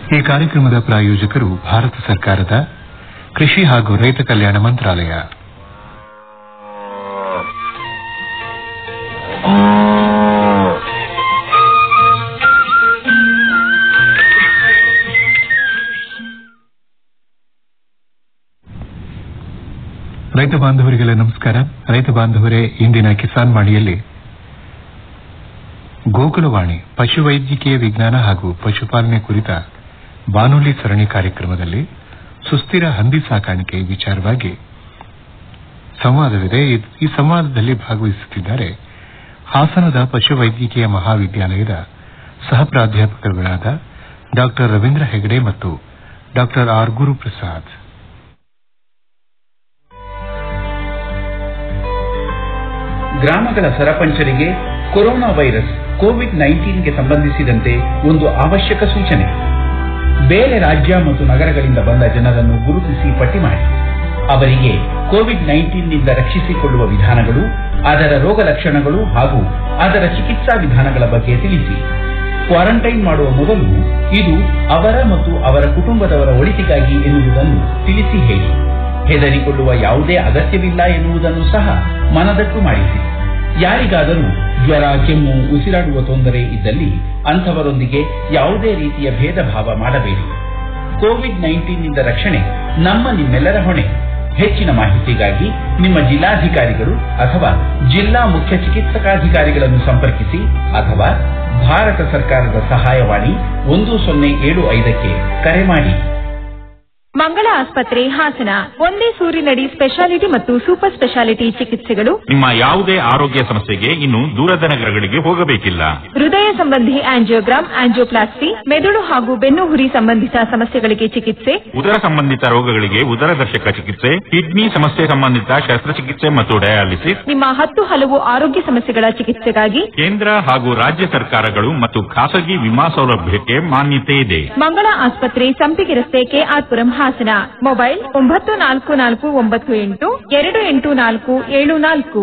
ಈ ಕಾರ್ಯಕ್ರಮದ ಪ್ರಾಯೋಜಕರು ಭಾರತ ಸರ್ಕಾರದ ಕೃಷಿ ಹಾಗೂ ರೈತ ಕಲ್ಯಾಣ ಮಂತ್ರಾಲಯ ರೈತ ಬಾಂಧವರಿಗೆಲ್ಲ ನಮಸ್ಕಾರ ರೈತ ಬಾಂಧವರೇ ಇಂದಿನ ಕಿಸಾನ್ ವಾಣಿಯಲ್ಲಿ ಗೋಕುಲವಾಣಿ ಪಶುವೈದ್ಯಕೀಯ ವಿಜ್ಞಾನ ಹಾಗೂ ಪಶುಪಾಲನೆ ಕುರಿತ ಬಾನುಲಿ ಸರಣಿ ಕಾರ್ಯಕ್ರಮದಲ್ಲಿ ಸುಸ್ಥಿರ ಹಂದಿ ಸಾಕಾಣಿಕೆ ವಿಚಾರವಾಗಿ ಸಂವಾದವಿದೆ ಇದ್- ಈ ಸಂವಾದದಲ್ಲಿ ಭಾಗವಹಿಸುತ್ತಿದ್ದಾರೆ ಹಾಸನದ ಪಶುವೈದ್ಯಕೀಯ ಮಹಾವಿದ್ಯಾಲಯದ ಸಹ ಪ್ರಾಧ್ಯಾಪಕರುಗಳಾದ ಡಾ ರವೀಂದ್ರ ಹೆಗಡೆ ಮತ್ತು ಡಾ ಆರ್ ಗುರುಪ್ರಸಾದ್ ಗ್ರಾಮಗಳ ಸರಪಂಚರಿಗೆ ಕೊರೋನಾ ವೈರಸ್ ಕೋವಿಡ್ ನೈನ್ಟೀನ್ಗೆ ಸಂಬಂಧಿಸಿದಂತೆ ಒಂದು ಅವಶ್ಯಕ ಸೂಚನೆ ಬೇರೆ ರಾಜ್ಯ ಮತ್ತು ನಗರಗಳಿಂದ ಬಂದ ಜನರನ್ನು ಗುರುತಿಸಿ ಪಟ್ಟಿ ಮಾಡಿ ಅವರಿಗೆ ಕೋವಿಡ್ ನೈನ್ಟೀನ್ನಿಂದ ರಕ್ಷಿಸಿಕೊಳ್ಳುವ ವಿಧಾನಗಳು ಅದರ ರೋಗ ಲಕ್ಷಣಗಳು ಹಾಗೂ ಅದರ ಚಿಕಿತ್ಸಾ ವಿಧಾನಗಳ ಬಗ್ಗೆ ತಿಳಿಸಿ ಕ್ವಾರಂಟೈನ್ ಮಾಡುವ ಮೊದಲು ಇದು ಅವರ ಮತ್ತು ಅವರ ಕುಟುಂಬದವರ ಒಳಿತಿಗಾಗಿ ಎನ್ನುವುದನ್ನು ತಿಳಿಸಿ ಹೇಳಿ ಹೆದರಿಕೊಳ್ಳುವ ಯಾವುದೇ ಅಗತ್ಯವಿಲ್ಲ ಎನ್ನುವುದನ್ನು ಸಹ ಮನದಟ್ಟು ಮಾಡಿಸಿ ಯಾರಿಗಾದರೂ ಜ್ವರ ಕೆಮ್ಮು ಉಸಿರಾಡುವ ತೊಂದರೆ ಇದ್ದಲ್ಲಿ ಅಂಥವರೊಂದಿಗೆ ಯಾವುದೇ ರೀತಿಯ ಭೇದ ಭಾವ ಮಾಡಬೇಡಿ ಕೋವಿಡ್ ನೈನ್ಟೀನ್ನಿಂದ ರಕ್ಷಣೆ ನಮ್ಮ ನಿಮ್ಮೆಲ್ಲರ ಹೊಣೆ ಹೆಚ್ಚಿನ ಮಾಹಿತಿಗಾಗಿ ನಿಮ್ಮ ಜಿಲ್ಲಾಧಿಕಾರಿಗಳು ಅಥವಾ ಜಿಲ್ಲಾ ಮುಖ್ಯ ಚಿಕಿತ್ಸಕಾಧಿಕಾರಿಗಳನ್ನು ಸಂಪರ್ಕಿಸಿ ಅಥವಾ ಭಾರತ ಸರ್ಕಾರದ ಸಹಾಯವಾಣಿ ಒಂದು ಸೊನ್ನೆ ಏಳು ಐದಕ್ಕೆ ಕರೆ ಮಾಡಿ ಮಂಗಳ ಆಸ್ಪತ್ರೆ ಹಾಸನ ಒಂದೇ ಸೂರಿನಡಿ ಸ್ಪೆಷಾಲಿಟಿ ಮತ್ತು ಸೂಪರ್ ಸ್ಪೆಷಾಲಿಟಿ ಚಿಕಿತ್ಸೆಗಳು ನಿಮ್ಮ ಯಾವುದೇ ಆರೋಗ್ಯ ಸಮಸ್ಯೆಗೆ ಇನ್ನು ದೂರದ ನಗರಗಳಿಗೆ ಹೋಗಬೇಕಿಲ್ಲ ಹೃದಯ ಸಂಬಂಧಿ ಆಂಜಿಯೋಗ್ರಾಮ್ ಆಂಜಿಯೋಪ್ಲಾಸ್ಟಿ ಮೆದುಳು ಹಾಗೂ ಬೆನ್ನು ಹುರಿ ಸಂಬಂಧಿತ ಸಮಸ್ಯೆಗಳಿಗೆ ಚಿಕಿತ್ಸೆ ಉದರ ಸಂಬಂಧಿತ ರೋಗಗಳಿಗೆ ಉದರದರ್ಶಕ ಚಿಕಿತ್ಸೆ ಕಿಡ್ನಿ ಸಮಸ್ಯೆ ಸಂಬಂಧಿತ ಶಸ್ತ್ರಚಿಕಿತ್ಸೆ ಮತ್ತು ಡಯಾಲಿಸಿಸ್ ನಿಮ್ಮ ಹತ್ತು ಹಲವು ಆರೋಗ್ಯ ಸಮಸ್ಯೆಗಳ ಚಿಕಿತ್ಸೆಗಾಗಿ ಕೇಂದ್ರ ಹಾಗೂ ರಾಜ್ಯ ಸರ್ಕಾರಗಳು ಮತ್ತು ಖಾಸಗಿ ವಿಮಾ ಸೌಲಭ್ಯಕ್ಕೆ ಮಾನ್ಯತೆ ಇದೆ ಮಂಗಳ ಆಸ್ಪತ್ರೆ ಸಂಪಿಗೆ ರಸ್ತೆ ಕೆಆರ್ಪುರಂ ಹಾಸನ ಮೊಬೈಲ್ ಒಂಬತ್ತು ನಾಲ್ಕು ನಾಲ್ಕು ಒಂಬತ್ತು ಎಂಟು ಎರಡು ಎಂಟು ನಾಲ್ಕು ಏಳು ನಾಲ್ಕು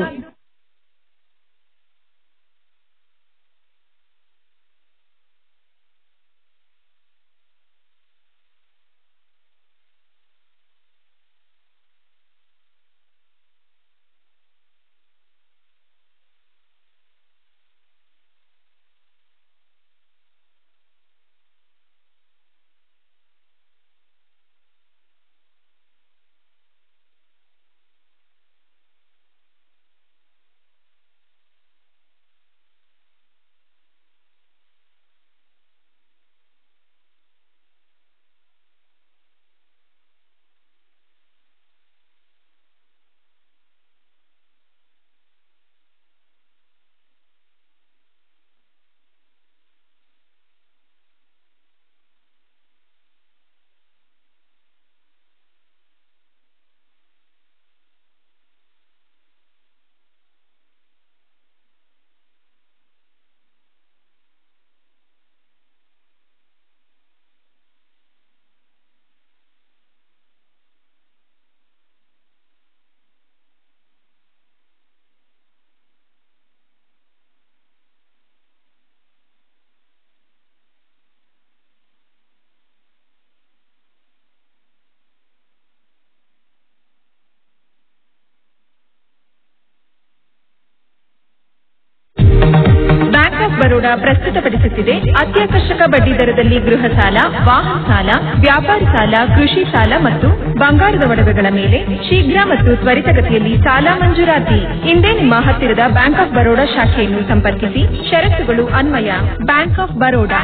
ಬ್ಯಾಂಕ್ ಆಫ್ ಬರೋಡಾ ಪ್ರಸ್ತುತಪಡಿಸುತ್ತಿದೆ ಅತ್ಯಾಕರ್ಷಕ ಬಡ್ಡಿ ದರದಲ್ಲಿ ಗೃಹ ಸಾಲ ವಾಹನ ಸಾಲ ವ್ಯಾಪಾರಿ ಸಾಲ ಕೃಷಿ ಸಾಲ ಮತ್ತು ಬಂಗಾರದ ಒಡವೆಗಳ ಮೇಲೆ ಶೀಘ್ರ ಮತ್ತು ತ್ವರಿತಗತಿಯಲ್ಲಿ ಸಾಲ ಮಂಜೂರಾತಿ ಇಂದೇ ನಿಮ್ಮ ಹತ್ತಿರದ ಬ್ಯಾಂಕ್ ಆಫ್ ಬರೋಡಾ ಶಾಖೆಯನ್ನು ಸಂಪರ್ಕಿಸಿ ಷರತ್ತುಗಳು ಅನ್ವಯ ಬ್ಯಾಂಕ್ ಆಫ್ ಬರೋಡಾ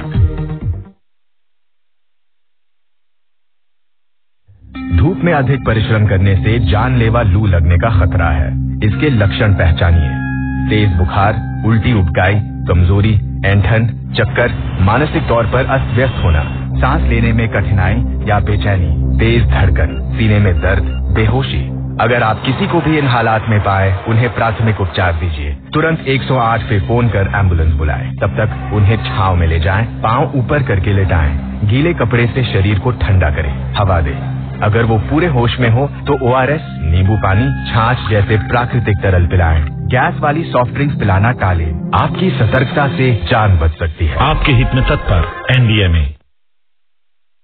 धूप में अधिक परिश्रम करने से जानलेवा लू लगने का खतरा है इसके लक्षण पहचानिए तेज बुखार उल्टी उबकाई कमजोरी ऐंठन चक्कर मानसिक तौर पर अस्त व्यस्त होना सांस लेने में कठिनाई या बेचैनी तेज धड़कन सीने में दर्द बेहोशी अगर आप किसी को भी इन हालात में पाए उन्हें प्राथमिक उपचार दीजिए तुरंत 108 पे फोन कर एम्बुलेंस बुलाएं तब तक उन्हें छाव में ले जाएं पाँव ऊपर करके लेटाएं गीले कपड़े से शरीर को ठंडा करें हवा दें अगर वो पूरे होश में हो तो ओ नींबू पानी छाछ जैसे प्राकृतिक तरल पिलाएं गैस वाली सॉफ्ट ड्रिंक्स पिलाना टालें आपकी सतर्कता से जान बच सकती है आपके हित में तत्पर एनडीए में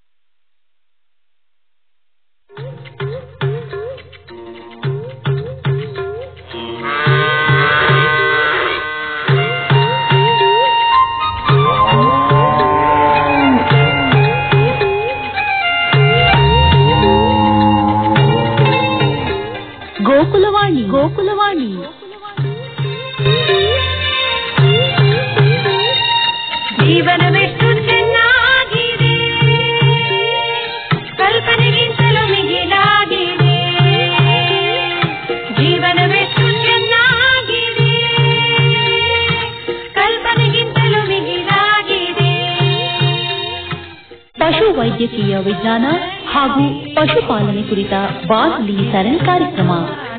ವೈದ್ಯಕೀಯ ವಿಜ್ಞಾನ ಹಾಗೂ ಪಶುಪಾಲನೆ ಕುರಿತ ಬಾನುಲಿ ಸರಣಿ ಕಾರ್ಯಕ್ರಮ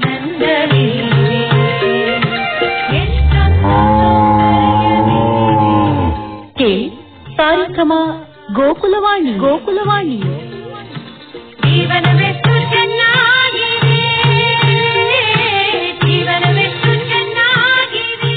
ಕೇಳಿ ಕಾರ್ಯಕ್ರಮ ಗೋಕುಲವಾಣಿ ಗೋಕುಲವಾಣಿ ಜೀವನವೆಷ್ಟು ಚೆನ್ನಾಗಿದೆ ಜೀವನವೆಷ್ಟು ಚೆನ್ನಾಗಿದೆ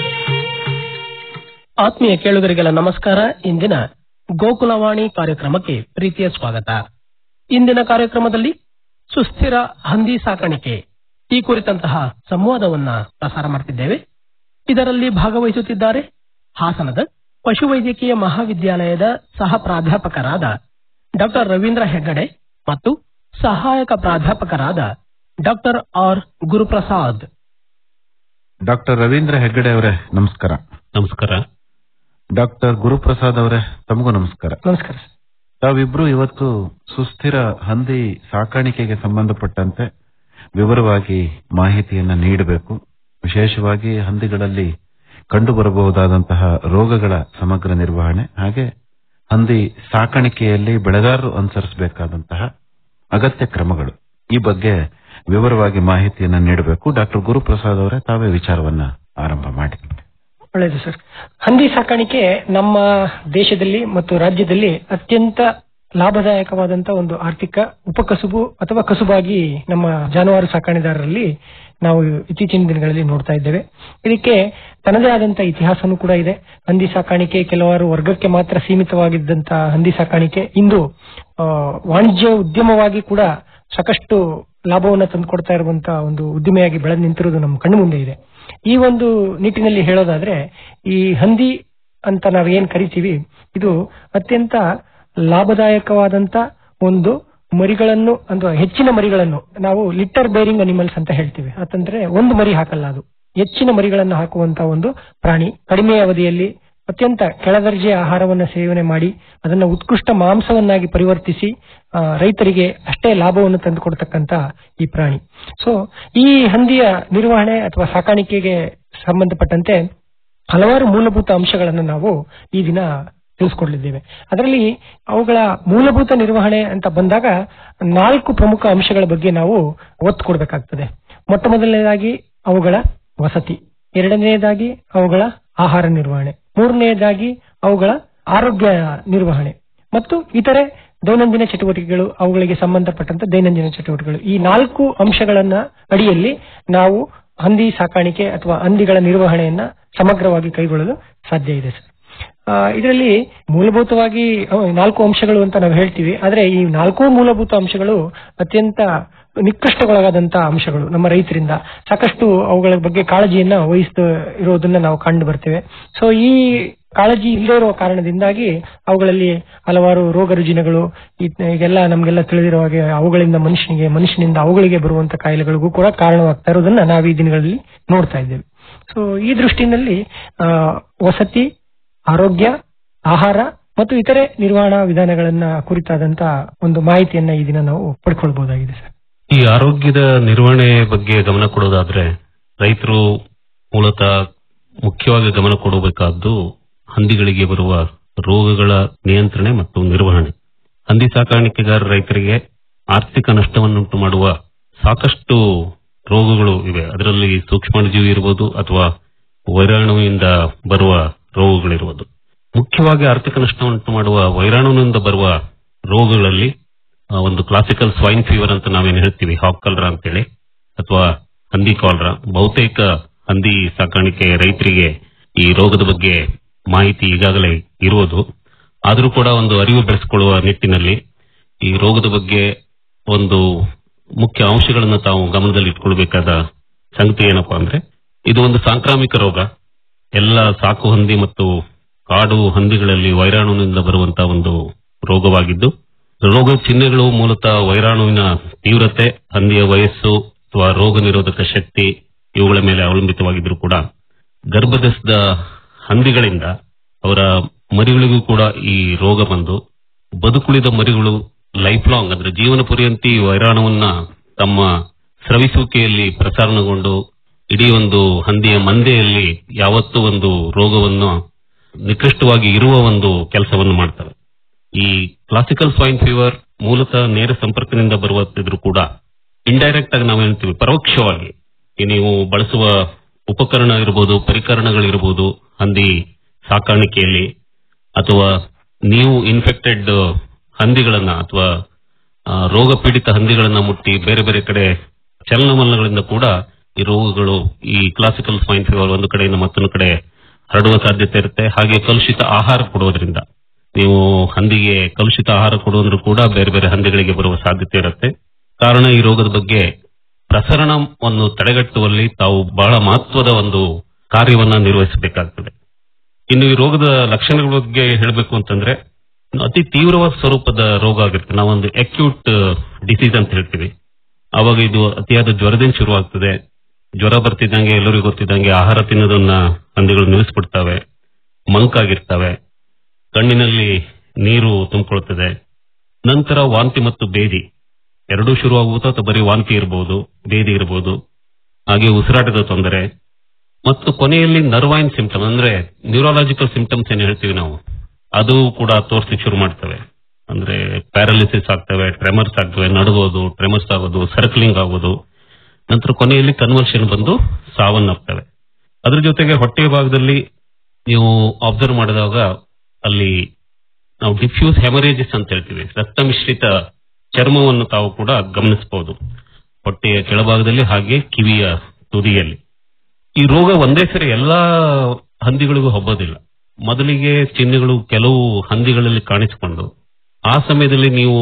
ಆತ್ಮೀಯ ಕೇಳುಗರಿಗೆಲ್ಲ ನಮಸ್ಕಾರ ಇಂದಿನ ಗೋಕುಲವಾಣಿ ಕಾರ್ಯಕ್ರಮಕ್ಕೆ ಪ್ರೀತಿಯ ಸ್ವಾಗತ ಇಂದಿನ ಕಾರ್ಯಕ್ರಮದಲ್ಲಿ ಸುಸ್ಥಿರ ಹಂದಿ ಸಾಕಾಣಿಕೆ ಈ ಕುರಿತಂತಹ ಸಂವಾದವನ್ನ ಪ್ರಸಾರ ಮಾಡ್ತಿದ್ದೇವೆ ಇದರಲ್ಲಿ ಭಾಗವಹಿಸುತ್ತಿದ್ದಾರೆ ಹಾಸನದ ಪಶುವೈದ್ಯಕೀಯ ಮಹಾವಿದ್ಯಾಲಯದ ಸಹ ಪ್ರಾಧ್ಯಾಪಕರಾದ ಡಾಕ್ಟರ್ ರವೀಂದ್ರ ಹೆಗ್ಗಡೆ ಮತ್ತು ಸಹಾಯಕ ಪ್ರಾಧ್ಯಾಪಕರಾದ doctor R Guruprasad doctor Ravindra Hegde ಅವರೇ ನಮಸ್ಕಾರ ನಮಸ್ಕಾರ ಡಾಕ್ಟರ್ ಗುರುಪ್ರಸಾದ್ ಅವರೇ ತಮಗೂ ನಮಸ್ಕಾರ ನಮಸ್ಕಾರ ಸರ್. ತಾವಿಬ್ರು ಇವತ್ತು ಸುಸ್ಥಿರ ಹಂದಿ ಸಾಕಾಣಿಕೆಗೆ ಸಂಬಂಧಪಟ್ಟಂತೆ ವಿವರವಾಗಿ ಮಾಹಿತಿಯನ್ನ ನೀಡಬೇಕು ವಿಶೇಷವಾಗಿ ಹಂದಿಗಳಲ್ಲಿ ಕಂಡುಬರಬಹುದಾದಂತಹ ರೋಗಗಳ ಸಮಗ್ರ ನಿರ್ವಹಣೆ ಹಾಗೆ ಹಂದಿ ಸಾಕಾಣಿಕೆಯಲ್ಲಿ ಬೆಳೆಗಾರರು ಅನುಸರಿಸಬೇಕಾದಂತಹ ಅಗತ್ಯ ಕ್ರಮಗಳು ಈ ಬಗ್ಗೆ ವಿವರವಾಗಿ ಮಾಹಿತಿಯನ್ನ ನೀಡಬೇಕು ಡಾಕ್ಟರ್ ಗುರುಪ್ರಸಾದ್ ಅವರೇ ತಾವೇ ವಿಚಾರವನ್ನ ಆರಂಭ ಮಾಡಿ ಒಳ್ಳೆಯದು ಸರ್ ಹಂದಿ ಸಾಕಾಣಿಕೆ ನಮ್ಮ ದೇಶದಲ್ಲಿ ಮತ್ತು ರಾಜ್ಯದಲ್ಲಿ ಅತ್ಯಂತ ಲಾಭದಾಯಕವಾದಂತ ಒಂದು ಆರ್ಥಿಕ ಉಪಕಸುಬು ಅಥವಾ ಕಸುಬಾಗಿ ನಮ್ಮ ಜಾನುವಾರು ಸಾಕಾಣಿದಾರರಲ್ಲಿ ನಾವು ಇತ್ತೀಚಿನ ದಿನಗಳಲ್ಲಿ ನೋಡ್ತಾ ಇದ್ದೇವೆ ಇದಕ್ಕೆ ತನ್ನದೇ ಆದಂತ ಇತಿಹಾಸನೂ ಕೂಡ ಇದೆ ಹಂದಿ ಸಾಕಾಣಿಕೆ ಕೆಲವಾರು ವರ್ಗಕ್ಕೆ ಮಾತ್ರ ಸೀಮಿತವಾಗಿದ್ದಂತ ಹಂದಿ ಸಾಕಾಣಿಕೆ ಇಂದು ಆ, ವಾಣಿಜ್ಯ ಉದ್ಯಮವಾಗಿ ಕೂಡ ಸಾಕಷ್ಟು ಲಾಭವನ್ನು ತಂದುಕೊಡ್ತಾ ಇರುವಂತ ಒಂದು ಉದ್ದಿಮೆಯಾಗಿ ಬೆಳೆದು ನಿಂತಿರುವುದು ನಮ್ಮ ಕಣ್ಣು ಮುಂದೆ ಇದೆ ಈ ಒಂದು ನಿಟ್ಟಿನಲ್ಲಿ ಹೇಳೋದಾದ್ರೆ ಈ ಹಂದಿ ಅಂತ ನಾವು ಏನ್ ಕರಿತೀವಿ ಇದು ಅತ್ಯಂತ ಲಾಭದಾಯಕವಾದಂತ ಒಂದು ಮರಿಗಳನ್ನು ಅಂದ್ರೆ ಹೆಚ್ಚಿನ ಮರಿಗಳನ್ನು ನಾವು ಲಿಟರ್ ಬೇರಿಂಗ್ ಅನಿಮಲ್ಸ್ ಅಂತ ಹೇಳ್ತೀವಿ ಅಂತಂದ್ರೆ ಒಂದು ಮರಿ ಹಾಕಲ್ಲ ಅದು ಹೆಚ್ಚಿನ ಮರಿಗಳನ್ನು ಹಾಕುವಂತ ಒಂದು ಪ್ರಾಣಿ ಕಡಿಮೆ ಅವಧಿಯಲ್ಲಿ ಅತ್ಯಂತ ಕೆಳದರ್ಜೆಯ ಆಹಾರವನ್ನು ಸೇವನೆ ಮಾಡಿ ಅದನ್ನು ಉತ್ಕೃಷ್ಟ ಮಾಂಸವನ್ನಾಗಿ ಪರಿವರ್ತಿಸಿ ಆ, ರೈತರಿಗೆ ಅಷ್ಟೇ ಲಾಭವನ್ನು ತಂದುಕೊಡ್ತಕ್ಕಂತ ಈ ಪ್ರಾಣಿ ಸೊ ಈ ಹಂದಿಯ ನಿರ್ವಹಣೆ ಅಥವಾ ಸಾಕಾಣಿಕೆಗೆ ಸಂಬಂಧಪಟ್ಟಂತೆ ಹಲವಾರು ಮೂಲಭೂತ ಅಂಶಗಳನ್ನು ನಾವು ಈ ದಿನ ತಿಳಿಸ್ಕೊಡ್ಲಿದ್ದೇವೆ ಅದರಲ್ಲಿ ಅವುಗಳ ಮೂಲಭೂತ ನಿರ್ವಹಣೆ ಅಂತ ಬಂದಾಗ ನಾಲ್ಕು ಪ್ರಮುಖ ಅಂಶಗಳ ಬಗ್ಗೆ ನಾವು ಒತ್ತು ಕೊಡಬೇಕಾಗ್ತದೆ ಮೊಟ್ಟ ಮೊದಲನೇದಾಗಿ ಅವುಗಳ ವಸತಿ ಎರಡನೆಯದಾಗಿ ಅವುಗಳ ಆಹಾರ ನಿರ್ವಹಣೆ ಮೂರನೆಯದಾಗಿ ಅವುಗಳ ಆರೋಗ್ಯ ನಿರ್ವಹಣೆ ಮತ್ತು ಇತರೆ ದೈನಂದಿನ ಚಟುವಟಿಕೆಗಳು ಅವುಗಳಿಗೆ ಸಂಬಂಧಪಟ್ಟಂತ ದೈನಂದಿನ ಚಟುವಟಿಕೆಗಳು ಈ ನಾಲ್ಕು ಅಂಶಗಳನ್ನ ಅಡಿಯಲ್ಲಿ ನಾವು ಹಂದಿ ಸಾಕಾಣಿಕೆ ಅಥವಾ ಹಂದಿಗಳ ನಿರ್ವಹಣೆಯನ್ನ ಸಮಗ್ರವಾಗಿ ಕೈಗೊಳ್ಳಲು ಸಾಧ್ಯ ಇದೆ ಸರ್ ಆ, ಇದರಲ್ಲಿ ಮೂಲಭೂತವಾಗಿ ಅಹ್, ನಾಲ್ಕು ಅಂಶಗಳು ಅಂತ ನಾವು ಹೇಳ್ತೀವಿ ಆದ್ರೆ ಈ ನಾಲ್ಕು ಮೂಲಭೂತ ಅಂಶಗಳು ಅತ್ಯಂತ ನಿಕೃಷ್ಟಗೊಳಗಾದಂತ ಅಂಶಗಳು ನಮ್ಮ ರೈತರಿಂದ ಸಾಕಷ್ಟು ಅವುಗಳ ಬಗ್ಗೆ ಕಾಳಜಿಯನ್ನ ವಹಿಸ್ತಾ ಇರೋದನ್ನ ನಾವು ಕಂಡು ಬರ್ತೇವೆ ಸೊ ಈ ಕಾಳಜಿ ಇಲ್ಲದೆ ಇರುವ ಕಾರಣದಿಂದಾಗಿ ಅವುಗಳಲ್ಲಿ ಹಲವಾರು ರೋಗ ರುಜಿನಗಳು ಈ- ಈಗೆಲ್ಲ ನಮ್ಗೆಲ್ಲ ತಿಳಿದಿರೋ ಹಾಗೆ ಅವುಗಳಿಂದ ಮನುಷ್ಯನಿಗೆ ಮನುಷ್ಯನಿಂದ ಅವುಗಳಿಗೆ ಬರುವಂತ ಕಾಯಿಲೆಗಳಿಗೂ ಕೂಡ ಕಾರಣವಾಗ್ತಾ ಇರೋದನ್ನ ನಾವು ಈ ದಿನಗಳಲ್ಲಿ ನೋಡ್ತಾ ಇದ್ದೇವೆ ಸೊ ಈ ದೃಷ್ಟಿನಲ್ಲಿ ಆ, ವಸತಿ ಆರೋಗ್ಯ ಆಹಾರ ಮತ್ತು ಇತರೆ ನಿರ್ವಹಣಾ ವಿಧಾನಗಳನ್ನ ಕುರಿತಾದಂತ ಒಂದು ಮಾಹಿತಿಯನ್ನ ಈ ದಿನ ನಾವು ಪಡ್ಕೊಳ್ಬಹುದಾಗಿದೆ ಸರ್ ಈ ಆರೋಗ್ಯದ ನಿರ್ವಹಣೆ ಬಗ್ಗೆ ಗಮನ ಕೊಡೋದಾದ್ರೆ ರೈತರು ಮೂಲತಃ ಮುಖ್ಯವಾಗಿ ಗಮನ ಕೊಡಬೇಕಾದ್ದು ಹಂದಿಗಳಿಗೆ ಬರುವ ರೋಗಗಳ ನಿಯಂತ್ರಣೆ ಮತ್ತು ನಿರ್ವಹಣೆ ಹಂದಿ ಸಾಕಾಣಿಕೆಗಾರ ರೈತರಿಗೆ ಆರ್ಥಿಕ ನಷ್ಟವನ್ನುಂಟು ಮಾಡುವ ಸಾಕಷ್ಟು ರೋಗಗಳು ಇವೆ ಅದರಲ್ಲಿ ಸೂಕ್ಷ್ಮಾಣುಜೀವಿ ಇರಬಹುದು ಅಥವಾ ವೈರಾಣುವಿನಿಂದ ಬರುವ ರೋಗಗಳಿರುವುದು ಮುಖ್ಯವಾಗಿ ಆರ್ಥಿಕ ನಷ್ಟವನ್ನುಂಟು ಮಾಡುವ ವೈರಾಣುವಿನಿಂದ ಬರುವ ರೋಗಗಳಲ್ಲಿ ಆ, ಒಂದು ಕ್ಲಾಸಿಕಲ್ ಸ್ವೈನ್ ಫೀವರ್ ಅಂತ ನಾವೇನು ಹೇಳ್ತೀವಿ ಹಾಕ್ ಕಲ್ರ ಅಂತೇಳಿ ಅಥವಾ ಹಂದಿ ಕಾಲ್ರ ಬಹುತೇಕ ಹಂದಿ ಸಾಕಾಣಿಕೆ ರೈತರಿಗೆ ಈ ರೋಗದ ಬಗ್ಗೆ ಮಾಹಿತಿ ಈಗಾಗಲೇ ಇರುವುದು ಆದರೂ ಕೂಡ ಒಂದು ಅರಿವು ಬೆಳೆಸಿಕೊಳ್ಳುವ ನಿಟ್ಟಿನಲ್ಲಿ ಈ ರೋಗದ ಬಗ್ಗೆ ಒಂದು ಮುಖ್ಯ ಅಂಶಗಳನ್ನು ತಾವು ಗಮನದಲ್ಲಿ ಇಟ್ಕೊಳ್ಬೇಕಾದ ಸಂಗತಿ ಏನಪ್ಪಾ ಅಂದ್ರೆ ಇದು ಒಂದು ಸಾಂಕ್ರಾಮಿಕ ರೋಗ ಎಲ್ಲ ಸಾಕು ಹಂದಿ ಮತ್ತು ಕಾಡು ಹಂದಿಗಳಲ್ಲಿ ವೈರಾಣುವಿನಿಂದ ಬರುವಂತಹ ಒಂದು ರೋಗವಾಗಿದ್ದು ರೋಗ ಚಿಹ್ನೆಗಳು ಮೂಲತಃ ವೈರಾಣುವಿನ ತೀವ್ರತೆ ಹಂದಿಯ ವಯಸ್ಸು ಅಥವಾ ರೋಗ ನಿರೋಧಕ ಶಕ್ತಿ ಇವುಗಳ ಮೇಲೆ ಅವಲಂಬಿತವಾಗಿದ್ರು ಕೂಡ ಗರ್ಭದಸ್ದ ಹಂದಿಗಳಿಂದ ಅವರ ಮರಿಗಳಿಗೂ ಕೂಡ ಈ ರೋಗ ಬಂದು ಬದುಕುಳಿದ ಮರಿಗಳು ಲೈಫ್ ಲಾಂಗ್ ಅಂದ್ರೆ ಜೀವನ ಪರ್ಯಂತ ಈ ವೈರಾಣುವನ್ನ ತಮ್ಮ ಸ್ರವಿಸುವಿಕೆಯಲ್ಲಿ ಪ್ರಸಾರಣಗೊಂಡು ಇಡೀ ಒಂದು ಹಂದಿಯ ಮಂದೆಯಲ್ಲಿ ಯಾವತ್ತೂ ಒಂದು ರೋಗವನ್ನು ನಿಕೃಷ್ಟವಾಗಿ ಇರುವ ಒಂದು ಕೆಲಸವನ್ನು ಮಾಡ್ತವೆ ಈ ಕ್ಲಾಸಿಕಲ್ ಸ್ವೈನ್ ಫೀವರ್ ಮೂಲತಃ ನೇರ ಸಂಪರ್ಕದಿಂದ ಬರುತ್ತಿದ್ರು ಕೂಡ ಇಂಡೈರೆಕ್ಟ್ ಆಗಿ ನಾವು ಹೇಳ್ತೀವಿ ಪರೋಕ್ಷವಾಗಿ ಈ ನೀವು ಬಳಸುವ ಉಪಕರಣ ಇರಬಹುದು ಪರಿಕರಣಗಳಿರಬಹುದು ಹಂದಿ ಸಾಕಾಣಿಕೆಯಲ್ಲಿ ಅಥವಾ ನೀವು ಇನ್ಫೆಕ್ಟೆಡ್ ಹಂದಿಗಳನ್ನ ಅಥವಾ ಆ, ರೋಗ ಪೀಡಿತ ಹಂದಿಗಳನ್ನ ಮುಟ್ಟಿ ಬೇರೆ ಬೇರೆ ಕಡೆ ಚಲನವಲನಗಳಿಂದ ಕೂಡ ಈ ರೋಗಗಳು ಈ ಕ್ಲಾಸಿಕಲ್ ಸ್ವೈನ್ ಫೀವರ್ ಒಂದು ಕಡೆಯಿಂದ ಮತ್ತೊಂದು ಕಡೆ ಹರಡುವ ಸಾಧ್ಯತೆ ಇರುತ್ತೆ ಹಾಗೆ ಕಲುಷಿತ ಆಹಾರ ಕೊಡೋದ್ರಿಂದ ನೀವು ಹಂದಿಗೆ ಕಲುಷಿತ ಆಹಾರ ಕೊಡೋದ್ರೂ ಕೂಡ ಬೇರೆ ಬೇರೆ ಹಂದಿಗಳಿಗೆ ಬರುವ ಸಾಧ್ಯತೆ ಇರುತ್ತೆ ಕಾರಣ ಈ ರೋಗದ ಬಗ್ಗೆ ಪ್ರಸರಣವನ್ನು ತಡೆಗಟ್ಟುವಲ್ಲಿ ತಾವು ಬಹಳ ಮಹತ್ವದ ಒಂದು ಕಾರ್ಯವನ್ನ ನಿರ್ವಹಿಸಬೇಕಾಗ್ತದೆ ಇನ್ನು ಈ ರೋಗದ ಲಕ್ಷಣಗಳ ಬಗ್ಗೆ ಹೇಳಬೇಕು ಅಂತಂದ್ರೆ ಅತಿ ತೀವ್ರವಾದ ಸ್ವರೂಪದ ರೋಗ ಆಗಿರುತ್ತೆ ನಾವೊಂದು ಅಕ್ಯೂಟ್ ಡಿಸೀಸ್ ಅಂತ ಹೇಳ್ತೀವಿ ಅವಾಗ ಇದು ಅತಿಯಾದ ಜ್ವರದಿಂದ ಶುರುವಾಗ್ತದೆ ಜ್ವರ ಬರ್ತಿದ್ದಂಗೆ ಎಲ್ಲರಿಗೂ ಗೊತ್ತಿದ್ದಂಗೆ ಆಹಾರ ತಿನ್ನೋದನ್ನ ಹಂದಿಗಳು ನಿಲ್ಲಿಸ್ಬಿಡ್ತವೆ ಮಂಕಾಗಿರ್ತವೆ ಕಣ್ಣಿನಲ್ಲಿ ನೀರು ತುಂಬಿಕೊಳ್ತದೆ ನಂತರ ವಾಂತಿ ಮತ್ತು ಬೇದಿ ಎರಡೂ ಶುರುವಾಗುವುದು ಅಥವಾ ಬರೀ ವಾಂತಿ ಇರಬಹುದು ಬೇದಿ ಇರಬಹುದು ಹಾಗೆ ಉಸಿರಾಟದ ತೊಂದರೆ ಮತ್ತು ಕೊನೆಯಲ್ಲಿ ನರ್ವೈನ್ ಸಿಂಪ್ಟಮ್ ಅಂದ್ರೆ ನ್ಯೂರಾಲಜಿಕಲ್ ಸಿಂಪ್ಟಮ್ಸ್ ಏನ್ ಹೇಳ್ತೀವಿ ನಾವು ಅದು ಕೂಡ ತೋರಿಸ್ಲಿಕ್ಕೆ ಶುರು ಮಾಡ್ತವೆ ಅಂದ್ರೆ ಪ್ಯಾರಾಲಿಸಿಸ್ ಆಗ್ತವೆ ಟ್ರೆಮರ್ಸ್ ಆಗ್ತವೆ ನಡುಗೋದು ಟ್ರೆಮರ್ಸ್ ಆಗೋದು ಸರ್ಕ್ಲಿಂಗ್ ಆಗೋದು ನಂತರ ಕೊನೆಯಲ್ಲಿ ಕನ್ವರ್ಷನ್ ಬಂದು ಸಾವನ್ನಪ್ತವೆ ಅದ್ರ ಜೊತೆಗೆ ಹೊಟ್ಟೆಯ ಭಾಗದಲ್ಲಿ ನೀವು ಅಬ್ಸರ್ವ್ ಮಾಡಿದಾಗ ಅಲ್ಲಿ ನಾವು ಡಿಫ್ಯೂಸ್ ಹೆಮರೇಜಸ್ ಅಂತ ಹೇಳ್ತೀವಿ ರಕ್ತ ಮಿಶ್ರಿತ ಚರ್ಮವನ್ನು ತಾವು ಕೂಡ ಗಮನಿಸಬಹುದು ಹೊಟ್ಟೆಯ ಕೆಳಭಾಗದಲ್ಲಿ ಹಾಗೆ ಕಿವಿಯ ತುದಿಯಲ್ಲಿ ಈ ರೋಗ ಒಂದೇ ಸರಿ ಎಲ್ಲಾ ಹಂದಿಗಳಿಗೂ ಹಬ್ಬೋದಿಲ್ಲ ಮೊದಲಿಗೆ ಚಿಹ್ನೆಗಳು ಕೆಲವು ಹಂದಿಗಳಲ್ಲಿ ಕಾಣಿಸಿಕೊಂಡು ಆ ಸಮಯದಲ್ಲಿ ನೀವು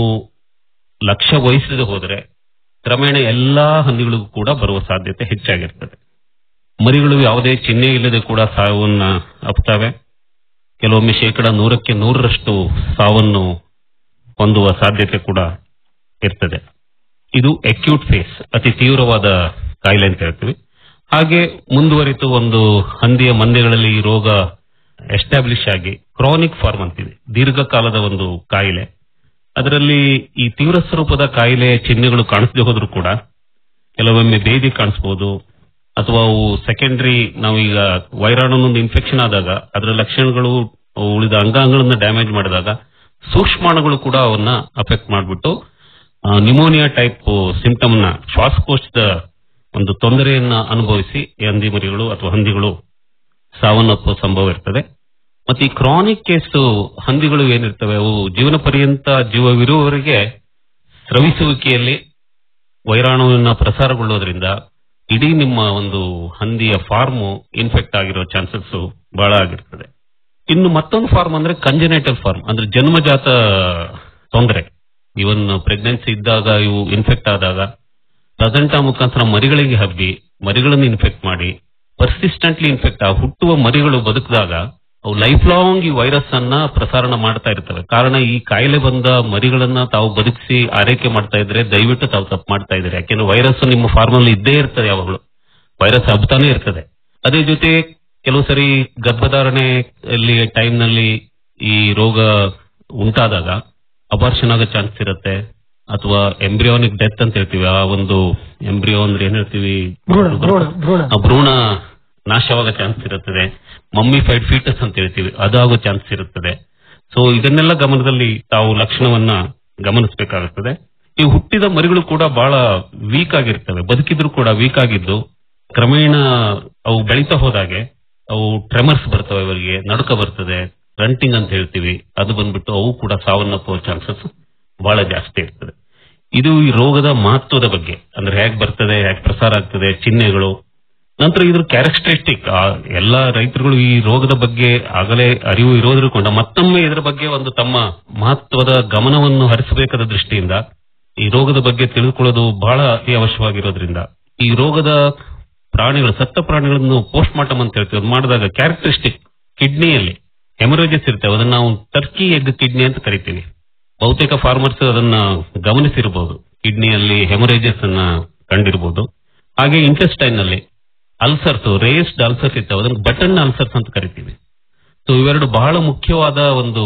ಲಕ್ಷ್ಯ ವಹಿಸದೆ ಹೋದರೆ ಕ್ರಮೇಣ ಎಲ್ಲಾ ಹಂದಿಗಳಿಗೂ ಕೂಡ ಬರುವ ಸಾಧ್ಯತೆ ಹೆಚ್ಚಾಗಿರ್ತದೆ ಮರಿಗಳು ಯಾವುದೇ ಚಿಹ್ನೆ ಇಲ್ಲದೆ ಕೂಡ ಸಾವನ್ನ ಅಪ್ತವೆ ಕೆಲವೊಮ್ಮೆ ಶೇಕಡ ನೂರಕ್ಕೆ ನೂರರಷ್ಟು ಸಾವನ್ನು ಹೊಂದುವ ಸಾಧ್ಯತೆ ಕೂಡ ಇರ್ತದೆ ಇದು ಅಕ್ಯೂಟ್ ಫೇಸ್ ಅತಿ ತೀವ್ರವಾದ ಕಾಯಿಲೆ ಅಂತ ಹೇಳ್ತೀವಿ ಹಾಗೆ ಮುಂದುವರಿತು ಒಂದು ಹಂದಿಯ ಮಂದೆಗಳಲ್ಲಿ ಈ ರೋಗ ಎಸ್ಟಾಬ್ಲಿಷ್ ಆಗಿ ಕ್ರಾನಿಕ್ ಫಾರ್ಮ್ ಅಂತಿದೆ ದೀರ್ಘಕಾಲದ ಒಂದು ಕಾಯಿಲೆ ಅದರಲ್ಲಿ ಈ ತೀವ್ರ ಸ್ವರೂಪದ ಕಾಯಿಲೆ ಚಿಹ್ನೆಗಳು ಕಾಣಿಸದೆ ಹೋದ್ರೂ ಕೂಡ ಕೆಲವೊಮ್ಮೆ ಬೇದಿ ಕಾಣಿಸಬಹುದು ಅಥವಾ ಅವು ಸೆಕೆಂಡರಿ ನಾವೀಗ ವೈರಾಣುನೊಂದು ಇನ್ಫೆಕ್ಷನ್ ಆದಾಗ ಅದರ ಲಕ್ಷಣಗಳು ಉಳಿದ ಅಂಗಾಂಗಗಳನ್ನ ಡ್ಯಾಮೇಜ್ ಮಾಡಿದಾಗ ಸೂಕ್ಷ್ಮಾಣುಗಳು ಕೂಡ ಅವನ್ನ ಅಫೆಕ್ಟ್ ಮಾಡಿಬಿಟ್ಟು ನ್ಯೂಮೋನಿಯಾ ಟೈಪ್ ಸಿಂಪ್ಟಮ್ ನ ಶ್ವಾಸಕೋಶದ ಒಂದು ತೊಂದರೆಯನ್ನ ಅನುಭವಿಸಿ ಈ ಹಂದಿ ಮರಿಗಳು ಅಥವಾ ಹಂದಿಗಳು ಸಾವನ್ನಪ್ಪುವ ಸಂಭವ ಇರ್ತದೆ ಮತ್ತೆ ಈ ಕ್ರಾನಿಕ್ ಕೇಸ್ ಹಂದಿಗಳು ಏನಿರ್ತವೆ ಅವು ಜೀವನ ಪರ್ಯಂತ ಜೀವವಿರುವವರೆಗೆ ಸ್ರವಿಸುವಿಕೆಯಲ್ಲಿ ವೈರಾಣುವಿನ ಪ್ರಸಾರಗೊಳ್ಳುವುದರಿಂದ ಇಡೀ ನಿಮ್ಮ ಒಂದು ಹಂದಿಯ ಫಾರ್ಮ್ ಇನ್ಫೆಕ್ಟ್ ಆಗಿರೋ ಚಾನ್ಸಸ್ ಬಹಳ ಆಗಿರ್ತದೆ ಇನ್ನು ಮತ್ತೊಂದು ಫಾರ್ಮ್ ಅಂದ್ರೆ ಕಂಜನೇಟಲ್ ಫಾರ್ಮ್ ಅಂದ್ರೆ ಜನ್ಮಜಾತ ತೊಂದರೆ ಇವನ್ ಪ್ರೆಗ್ನೆನ್ಸಿ ಇದ್ದಾಗ ಇವು ಇನ್ಫೆಕ್ಟ್ ಆದಾಗ ಪ್ಲಸೆಂಟಾ ಮುಖಾಂತರ ಮರಿಗಳಿಗೆ ಹಬ್ಬಿ ಮರಿಗಳನ್ನು ಇನ್ಫೆಕ್ಟ್ ಮಾಡಿ ಪರ್ಸಿಸ್ಟೆಂಟ್ಲಿ ಇನ್ಫೆಕ್ಟ್ ಆ ಹುಟ್ಟುವ ಮರಿಗಳು ಬದುಕಿದಾಗ ಅವು ಲೈಫ್ ಲಾಂಗ್ ಈ ವೈರಸ್ ಅನ್ನ ಪ್ರಸಾರಣ ಮಾಡ್ತಾ ಇರ್ತವೆ ಕಾರಣ ಈ ಕಾಯಿಲೆ ಬಂದ ಮರಿಗಳನ್ನ ತಾವು ಬದುಕಿಸಿ ಆರೈಕೆ ಮಾಡ್ತಾ ಇದ್ರೆ ದಯವಿಟ್ಟು ತಾವು ತಪ್ಪು ಮಾಡ್ತಾ ಇದ್ರೆ ಯಾಕೆಂದ್ರೆ ವೈರಸ್ ನಿಮ್ಮ ಫಾರ್ಮ್ ಅಲ್ಲಿ ಇದ್ದೇ ಇರ್ತದೆ ಯಾವಾಗಲೂ ವೈರಸ್ ಹಬ್ತಾನೆ ಇರ್ತದೆ ಅದೇ ಜೊತೆ ಕೆಲವು ಸರಿ ಗರ್ಭಧಾರಣೆಯಲ್ಲಿ ಟೈಮ್ ನಲ್ಲಿ ಈ ರೋಗ ಉಂಟಾದಾಗ ಅಬಾರ್ಷನ್ ಆಗೋ ಚಾನ್ಸ್ ಇರುತ್ತೆ ಅಥವಾ ಎಂಬ್ರಿಯೋನಿಕ್ ಡೆತ್ ಅಂತ ಹೇಳ್ತೀವಿ ಆ ಒಂದು ಎಂಬ್ರಿಯೋ ಅಂದ್ರೆ ಏನ್ ಹೇಳ್ತೀವಿ ಭ್ರೂಣ ಭ್ರೂಣ ಭ್ರೂಣ ಆ ಭ್ರೂಣ ನಾಶವಾಗೋ ಚಾನ್ಸ್ ಇರುತ್ತದೆ ಮಮ್ಮಿಫೈಡ್ ಫೀಟಸ್ ಅಂತ ಹೇಳ್ತೀವಿ ಅದಾಗೋ ಚಾನ್ಸ್ ಇರುತ್ತದೆ ಸೊ ಇದನ್ನೆಲ್ಲ ಗಮನದಲ್ಲಿ ತಾವು ಲಕ್ಷಣವನ್ನ ಗಮನಿಸಬೇಕಾಗುತ್ತದೆ ಈ ಹುಟ್ಟಿದ ಮರಿಗಳು ಕೂಡ ಬಹಳ ವೀಕ್ ಆಗಿರ್ತವೆ ಬದುಕಿದ್ರು ಕೂಡ ವೀಕ್ ಆಗಿದ್ದು ಕ್ರಮೇಣ ಅವು ಬೆಳೀತಾ ಹೋದಾಗೆ ಅವು ಟ್ರೆಮರ್ಸ್ ಬರ್ತವೆ ಅವರಿಗೆ ನಡುಕ ಬರ್ತದೆ ರಂಟಿಂಗ್ ಅಂತ ಹೇಳ್ತೀವಿ ಅದು ಬಂದ್ಬಿಟ್ಟು ಅವು ಕೂಡ ಸಾವನ್ನಪ್ಪುವ ಚಾನ್ಸಸ್ ಬಹಳ ಜಾಸ್ತಿ ಇರ್ತದೆ ಇದು ಈ ರೋಗದ ಮಹತ್ವದ ಬಗ್ಗೆ ಅಂದ್ರೆ ಹೇಗ್ ಬರ್ತದೆ ಹೇಗ್ ಪ್ರಸಾರ ಆಗ್ತದೆ ಚಿಹ್ನೆಗಳು ನಂತರ ಇದ್ರ ಕ್ಯಾರೆಕ್ಟರಿಸ್ಟಿಕ್ ಎಲ್ಲಾ ರೈತರುಗಳು ಈ ರೋಗದ ಬಗ್ಗೆ ಆಗಲೇ ಅರಿವು ಇರೋದ್ರಕೊಂಡ ಮತ್ತೊಮ್ಮೆ ಇದರ ಬಗ್ಗೆ ಒಂದು ತಮ್ಮ ಮಹತ್ವದ ಗಮನವನ್ನು ಹರಿಸಬೇಕಾದ ದೃಷ್ಟಿಯಿಂದ ಈ ರೋಗದ ಬಗ್ಗೆ ತಿಳಿದುಕೊಳ್ಳೋದು ಬಹಳ ಅತಿ ಅವಶ್ಯವಾಗಿರೋದ್ರಿಂದ ಈ ರೋಗದ ಪ್ರಾಣಿಗಳು ಸತ್ತ ಪ್ರಾಣಿಗಳನ್ನು ಪೋಸ್ಟ್ ಮಾರ್ಟಮ್ ಅಂತ ಹೇಳ್ತೀವಿ ಅದು ಮಾಡಿದಾಗ ಕ್ಯಾರೆಕ್ಟರಿಸ್ಟಿಕ್ ಕಿಡ್ನಿಯಲ್ಲಿ ಹೆಮರೇಜಸ್ ಇರ್ತವೆ ಅದನ್ನ ನಾವು ಟರ್ಕಿ ಎಗ್ ಕಿಡ್ನಿ ಅಂತ ಕರಿತೀವಿ ಬಹುತೇಕ ಫಾರ್ಮರ್ಸ್ ಅದನ್ನ ಗಮನಿಸಿರಬಹುದು ಕಿಡ್ನಿಯಲ್ಲಿ ಹೆಮರೇಜಸ್ ಅನ್ನ ಕಂಡಿರಬಹುದು ಹಾಗೆ ಇಂಟೆಸ್ಟೈನ್ ನಲ್ಲಿ ಅಲ್ಸರ್ಸ್ ರೇಸ್ಡ್ ಅಲ್ಸರ್ಸ್ ಇರ್ತವೆ ಅದನ್ನ ಬಟನ್ ಅಲ್ಸರ್ಸ್ ಅಂತ ಕರಿತೀವಿ ಸೊ ಇವೆರಡು ಬಹಳ ಮುಖ್ಯವಾದ ಒಂದು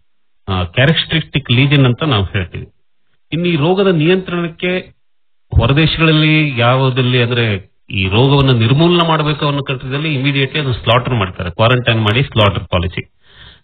ಕ್ಯಾರೆಕ್ಟರಿಸ್ಟಿಕ್ ಲೀಜನ್ ಅಂತ ನಾವು ಹೇಳ್ತೀವಿ ಇನ್ನು ಈ ರೋಗದ ನಿಯಂತ್ರಣಕ್ಕೆ ಹೊರದೇಶಗಳಲ್ಲಿ ಯಾವುದಲ್ಲಿ ಅಂದ್ರೆ ಈ ರೋಗವನ್ನು ನಿರ್ಮೂಲನೆ ಮಾಡಬೇಕು ಅನ್ನೋ ಕಂಟ್ರಿದಲ್ಲಿ ಇಮಿಡಿಯೇಟ್ಲಿ ಅದನ್ನು ಸ್ಲಾಟರ್ ಮಾಡ್ತಾರೆ ಕ್ವಾರಂಟೈನ್ ಮಾಡಿ ಸ್ಲಾಟರ್ ಪಾಲಿಸಿ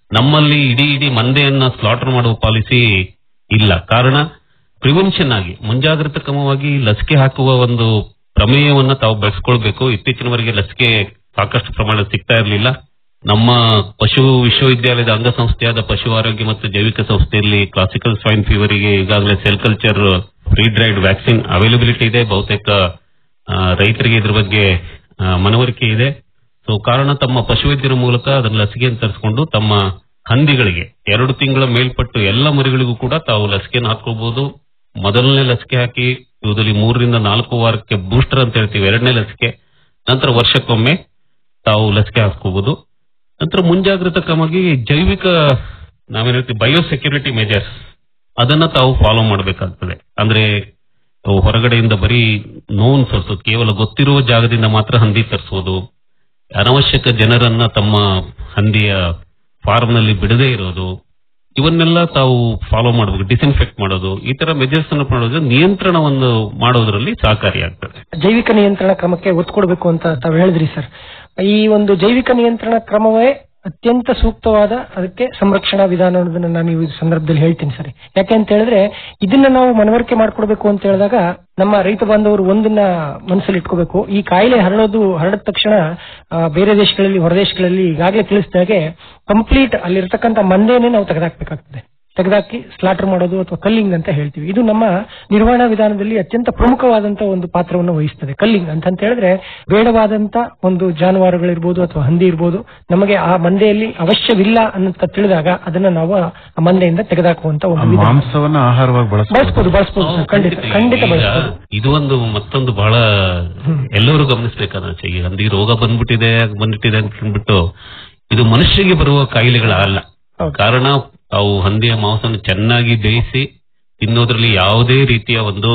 ನಮ್ಮಲ್ಲಿ ಇಡೀ ಇಡೀ ಮಂದೆಯನ್ನ ಸ್ಲಾಟರ್ ಮಾಡುವ ಪಾಲಿಸಿ ಇಲ್ಲ ಕಾರಣ ಪ್ರಿವೆನ್ಷನ್ ಆಗಿ ಮುಂಜಾಗ್ರತಾ ಕ್ರಮವಾಗಿ ಲಸಿಕೆ ಹಾಕುವ ಒಂದು ಪ್ರಮೇಯವನ್ನ ತಾವು ಬೆಳೆಸ್ಕೊಳ್ಬೇಕು ಇತ್ತೀಚಿನವರೆಗೆ ಲಸಿಕೆ ಸಾಕಷ್ಟು ಪ್ರಮಾಣದಲ್ಲಿ ಸಿಗ್ತಾ ಇರಲಿಲ್ಲ ನಮ್ಮ ಪಶು ವಿಶ್ವವಿದ್ಯಾಲಯದ ಅಂಗಸಂಸ್ಥೆಯಾದ ಪಶು ಆರೋಗ್ಯ ಮತ್ತು ಜೈವಿಕ ಸಂಸ್ಥೆಯಲ್ಲಿ ಕ್ಲಾಸಿಕಲ್ ಸ್ವೈನ್ ಫೀವರಿಗೆ ಈಗಾಗಲೇ cell culture free dried vaccine availability ಇದೆ ಬಹುತೇಕ ಆ, ರೈತರಿಗೆ ಇದ್ರ ಬಗ್ಗೆ ಆ, ಮನವರಿಕೆ ಇದೆ ಸೊ ಕಾರಣ ತಮ್ಮ ಪಶುವೈದ್ಯರ ಮೂಲಕ ಅದನ್ನ ಲಸಿಕೆಯನ್ನು ತರಿಸಿಕೊಂಡು ತಮ್ಮ ಹಂದಿಗಳಿಗೆ ಎರಡು ತಿಂಗಳ ಮೇಲ್ಪಟ್ಟು ಎಲ್ಲ ಮರಿಗಳಿಗೂ ಕೂಡ ತಾವು ಲಸಿಕೆಯನ್ನು ಹಾಕೋಬಹುದು ಮೊದಲನೇ ಲಸಿಕೆ ಹಾಕಿ ಇವುದಲ್ಲಿ ಮೂರರಿಂದ ನಾಲ್ಕು ವಾರಕ್ಕೆ ಬೂಸ್ಟರ್ ಅಂತ ಹೇಳ್ತೀವಿ ಎರಡನೇ ಲಸಿಕೆ ನಂತರ ವರ್ಷಕ್ಕೊಮ್ಮೆ ತಾವು ಲಸಿಕೆ ಹಾಕೋಬಹುದು ನಂತರ ಮುಂಜಾಗ್ರತಾ ಕ್ರಮವಾಗಿ ಜೈವಿಕ ನಾವೇನ್ ಹೇಳ್ತೀವಿ ಬಯೋಸೆಕ್ಯೂರಿಟಿ ಮೆಜರ್ಸ್ ಅದನ್ನ ತಾವು ಫಾಲೋ ಮಾಡಬೇಕಾಗ್ತದೆ ಅಂದ್ರೆ ಅವು ಹೊರಗಡೆಯಿಂದ ಬರೀ ನೋವು ತರಿಸೋದು ಕೇವಲ ಗೊತ್ತಿರುವ ಜಾಗದಿಂದ ಮಾತ್ರ ಹಂದಿ ತರಿಸೋದು ಅನವಶ್ಯಕ ಜನರನ್ನ ತಮ್ಮ ಹಂದಿಯ ಫಾರ್ಮ್ ನಲ್ಲಿ ಬಿಡದೇ ಇರೋದು ಇವನ್ನೆಲ್ಲ ತಾವು ಫಾಲೋ ಮಾಡಬೇಕು ಡಿಸ್ಇನ್ಫೆಕ್ಟ್ ಮಾಡೋದು ಈ ತರ ಮೆಜರ್ಸ್ ಅನ್ನು ಮಾಡೋದು ನಿಯಂತ್ರಣವನ್ನು ಮಾಡೋದ್ರಲ್ಲಿ ಸಹಕಾರಿಯಾಗ್ತದೆ ಜೈವಿಕ ನಿಯಂತ್ರಣ ಕ್ರಮಕ್ಕೆ ಒತ್ತು ಕೊಡಬೇಕು ಅಂತ ತಾವು ಹೇಳಿದ್ರಿ ಸರ್ ಈ ಒಂದು ಜೈವಿಕ ನಿಯಂತ್ರಣ ಕ್ರಮವೇ ಅತ್ಯಂತ ಸೂಕ್ತವಾದ ಅದಕ್ಕೆ ಸಂರಕ್ಷಣಾ ವಿಧಾನ ಅನ್ನೋದನ್ನ ನಾನು ಈ ಸಂದರ್ಭದಲ್ಲಿ ಹೇಳ್ತೀನಿ ಸರ್ ಯಾಕೆ ಅಂತ ಹೇಳಿದ್ರೆ ಇದನ್ನ ನಾವು ಮನವರಿಕೆ ಮಾಡ್ಕೊಡ್ಬೇಕು ಅಂತ ಹೇಳಿದಾಗ ನಮ್ಮ ರೈತ ಬಾಂಧವರು ಒಂದನ್ನ ಮನಸ್ಸಲ್ಲಿ ಇಟ್ಕೋಬೇಕು ಈ ಕಾಯಿಲೆ ಹರಡೋದು ಹರಡಿದ ತಕ್ಷಣ ಆ, ಬೇರೆ ದೇಶಗಳಲ್ಲಿ ಹೊರದೇಶಗಳಲ್ಲಿ ಈಗಾಗಲೇ ತಿಳಿಸಿದಾಗೆ ಕಂಪ್ಲೀಟ್ ಅಲ್ಲಿರ್ತಕ್ಕಂಥ ಮಂದೇನೆ ನಾವು ತೆಗೆದಾಕ್ಬೇಕಾಗ್ತದೆ ತೆಗೆದಾಕಿ ಸ್ಲಾಟರ್ ಮಾಡೋದು ಅಥವಾ ಕಲ್ಲಿಂಗ್ ಅಂತ ಹೇಳ್ತೀವಿ ಇದು ನಮ್ಮ ನಿರ್ವಹಣಾ ವಿಧಾನದಲ್ಲಿ ಅತ್ಯಂತ ಪ್ರಮುಖವಾದಂತ ಒಂದು ಪಾತ್ರವನ್ನು ವಹಿಸ್ತದೆ ಕಲ್ಲಿಂಗ್ ಅಂತ ಅಂತ ಹೇಳಿದ್ರೆ ಬೇಡವಾದಂತ ಒಂದು ಜಾನುವಾರುಗಳಿರ್ಬೋದು ಅಥವಾ ಹಂದಿ ಇರ್ಬೋದು ನಮಗೆ ಆ ಮಂದೆಯಲ್ಲಿ ಅವಶ್ಯವಿಲ್ಲ ಅಂತ ತಿಳಿದಾಗ ಅದನ್ನ ನಾವು ಆ ಮಂದೆಯಿಂದ ತೆಗೆದಾಕುವಂತ ಆ ಒಂದು ವಿಧಾನ ಮಾಂಸವನ್ನ ಆಹಾರವಾಗಿ ಬಳಸ್ಬೋದು ಬಳಸ್ಬೋದು ಬಳಸ್ಬೋದು ಸರ್ ಖಂಡಿತ ಖಂಡಿತ ಈಗ ಬಳಸ್ಬೋದು ಇದು ಒಂದು ಮತ್ತೊಂದು ಬಹಳ ಎಲ್ಲರೂ ಗಮನಿಸಬೇಕಾದ ವಿಷಯ. ಈ ಹಂದಿ ರೋಗ ಬಂದ್ಬಿಟ್ಟಿದೆ ಬಂದ್ಬಿಟ್ಟಿದೆ ಅಂತ ಅಂದ್ಬಿಟ್ಟು ಇದು ಮನುಷ್ಯರಿಗೆ ಬರುವ ಕಾಯಿಲೆಗಳಲ್ಲ ಕಾರಣ ಅವು ಹಂದಿಯ ಮಾಂಸವನ್ನು ಚೆನ್ನಾಗಿ ಬೇಯಿಸಿ ತಿನ್ನೋದ್ರಲ್ಲಿ ಯಾವುದೇ ರೀತಿಯ ಒಂದು